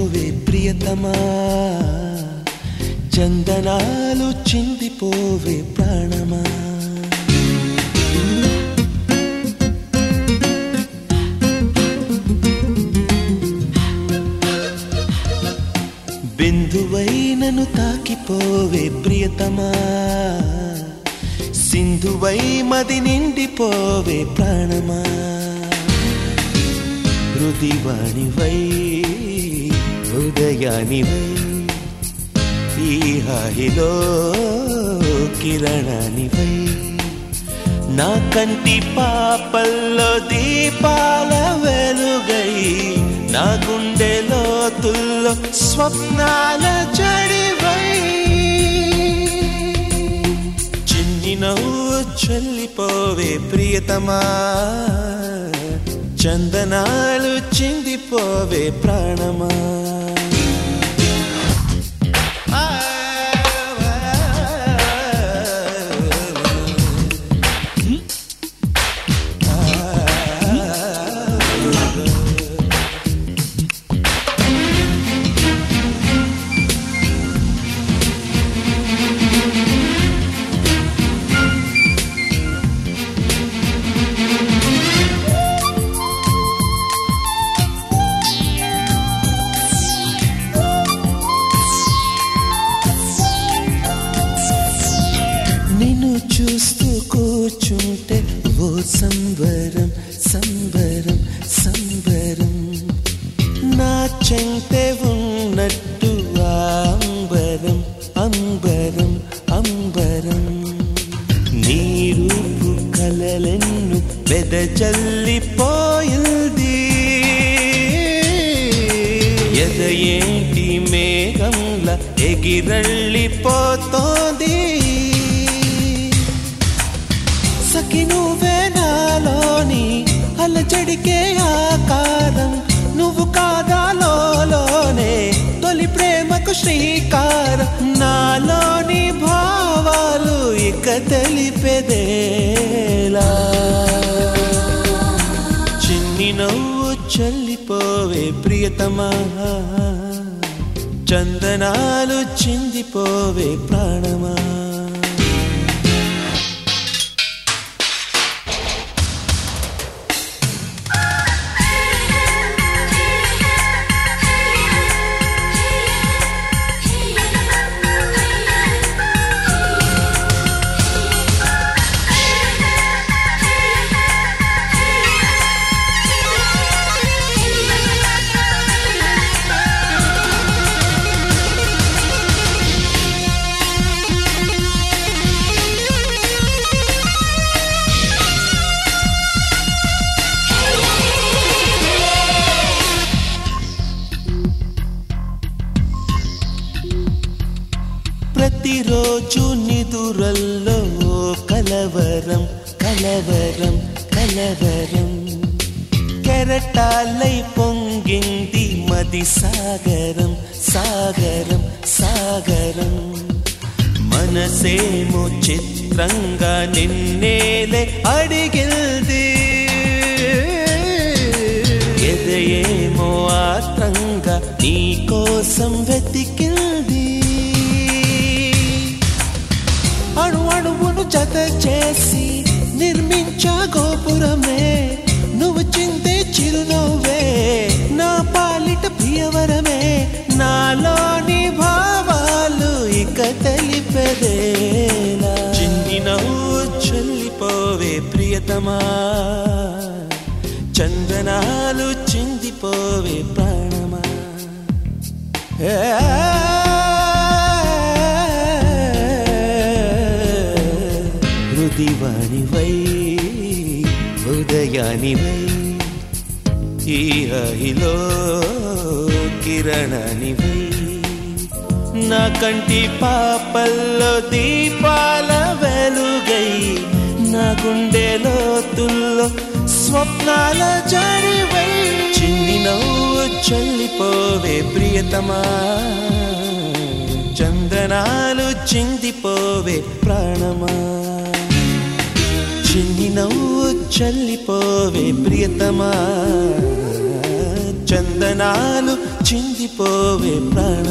చిందిపోవే ప్రియతమా చందనాలు చిందిపోవే ప్రాణమా బిందువై నన్ను తాకిపోవే ప్రియతమా సింధువై మది నిండిపోవే ప్రాణమా హృదివాణివై ఉదయానివై ఈ హాయిలో కిరణానివై నా కంటి పాపల్లో దీపాల వెలుగై నా గుండె లోతుల్లో స్వప్నాల జడివై చిన్ని నవ్వు చల్లిపోవే ప్రియతమా చందనాలు చిందిపోవే ప్రాణమా నిన్ను చూస్తూ కూర్చుంటే ఓ సంబరం సంబరం సంబరం నా చెంతే ఉన్నట్టు ఆ అంబరం అంబరం అంబరం నీ రూపు కలలెన్ను వెదజల్లిపోయింది ఎద ఏంటి మేఘంలా ఎగిరళ్ళిపోతోంది సఖి నువ్వే నాలోని అలజడికే ఆకారం నువ్వు కాదాలోనే తొలి ప్రేమకు శ్రీకారం నాలోని భావాలు ఇక తెలిపెదేలా చిన్ని నవ్వు చల్లిపోవే ప్రియతమా చందనాలు చిందిపోవే ప్రాణమా ప్రతిరోజు నిదురల్లో కలవరం కలవరం కలవరం కెరటాలై పొంగింది మది సాగరం సాగరం సాగరం మనసేమో చిత్రంగా నిన్నేలే అడిగింది ఎదయేమో ఆత్రంగా నీ కోసం వెతికింది అణు అణువును జత చేసి నిర్మించా గోపురమే నువ్వు చిందే చిరునవ్వే నా పాలిట ప్రియవరమే నాలోని భావాలు ఇక తెలిపెదేలా చిన్ని నవ్వు చల్లిపోవే ప్రియతమా చందనాలు చిందిపోవే ప్రాణమా హృదివాణివై ఉదయానివై ఈ హాయిలో కిరణానివై నా కంటి పాపల్లో దీపాల వెలుగై నా గుండె లోతుల్లో స్వప్నాల జడివై చిన్ని నవ్వు చల్లిపోవే ప్రియతమా చందనాలు చిందిపోవే ప్రాణమా చిన్ని నవ్వు చల్లిపోవే ప్రియతమా చందనాలు చిందిపోవే ప్రాణమా